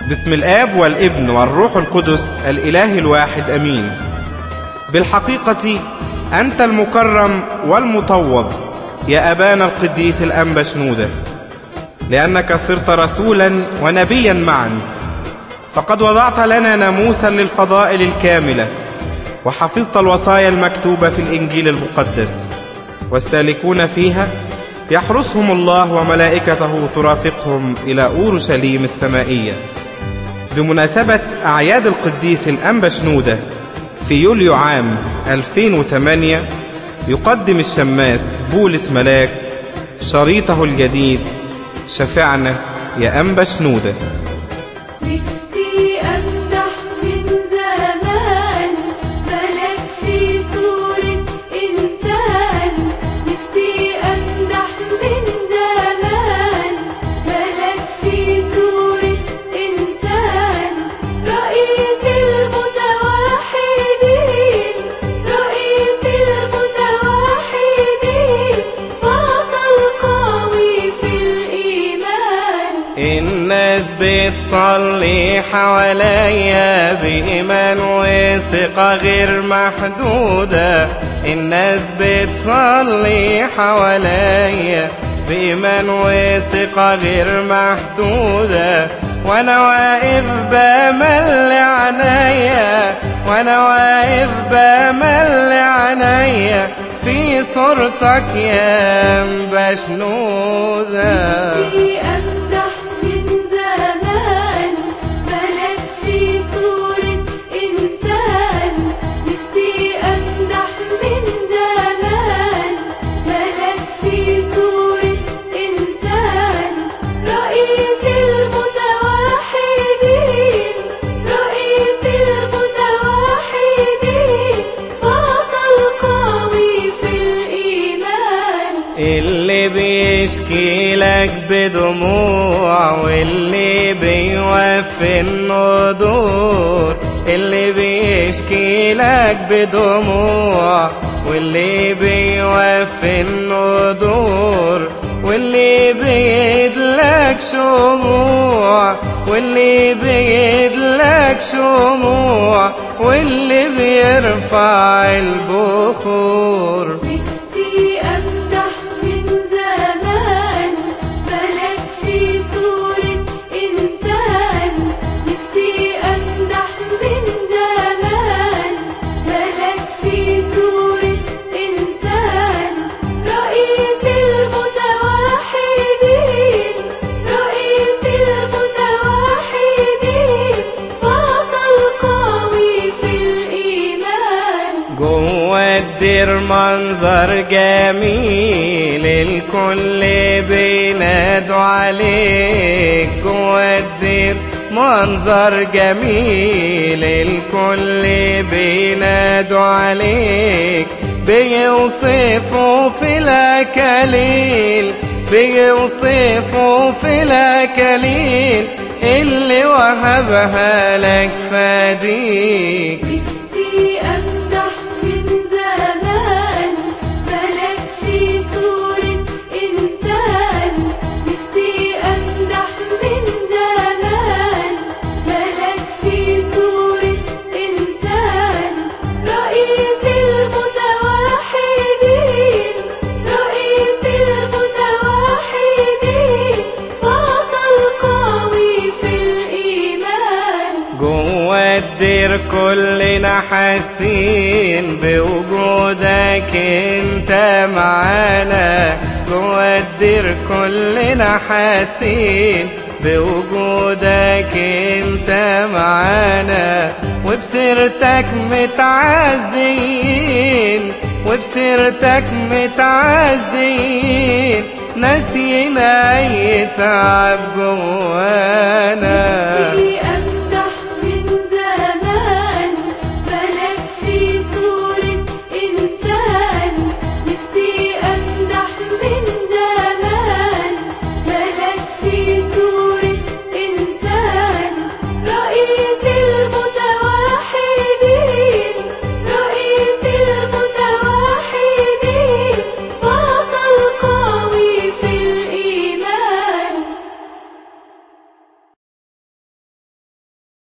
باسم الآب والابن والروح القدس الإله الواحد أمين بالحقيقة أنت المكرم والمطوب يا أبانا القديس الأنبا شنودة لأنك صرت رسولا ونبيا معا فقد وضعت لنا ناموسا للفضائل الكاملة وحفظت الوصايا المكتوبة في الإنجيل المقدس والسالكون فيها يحرسهم الله وملائكته ترافقهم إلى أورشليم السمائية بمناسبة أعياد القديس الأنبا شنودة في يوليو عام 2008 يقدم الشماس بولس ملاك شريطه الجديد شفعنا يا أنبا شنودة نفسي أمدح من زمان ملك في صورة إنسان نفسي أمدح من زمان ملك في صورة إنسان رئيس المتوحدين رئيس المتوحدين بطل قوي في الإيمان الناس بتصلي حواليا بإيمان وثقة غير محدودة الناس بتصلي حواليا بإيمان وثقة غير محدودة وأنا واقف بمل عينيا وأنا واقف بمل عينيا في صورتك يا بشنودة نفسي أمدح من زمان ملك في صورة إنسان نفسي أمدح من زمان ملك في صورة إنسان رئيس المتوحدين رئيس المتوحدين بطل قوي في الإيمان اللي بيشكي لك بدموع واللي بيوفي النذور اللي بيشكي لك بدموع واللي بيوفي النذور واللي بيدلك شموع واللي بيدلك شموع واللي بيرفع البخور نفسي أمدح من زمان ملك في صورة إنسان نفسي أمدح من زمان ملك في صورة إنسان رئيس المتوحدين رئيس المتوحدين بطل قوي في الإيمان جوه الدير منظر جميل الكل بينادوا عليك جوه الدير منظر جميل الكل بينادوا عليك بيوصفوا في الأكاليل بيوصفوا في الأكاليل اللي وهبها لك فديك نفسي أمدح من زمان ملك في صورة إنسان نفسي أمدح من زمان ملك في صورة إنسان رئيس المتوحدين رئيس المتوحدين بطل قوي في الإيمان جوه الدير كلنا حاسين بوجودك انت معانا جوه الدير كلنا حاسين بوجودك انت معانا وبسيرتك متعزين وبسيرتك متعزين ناسيين اي تعب جوانا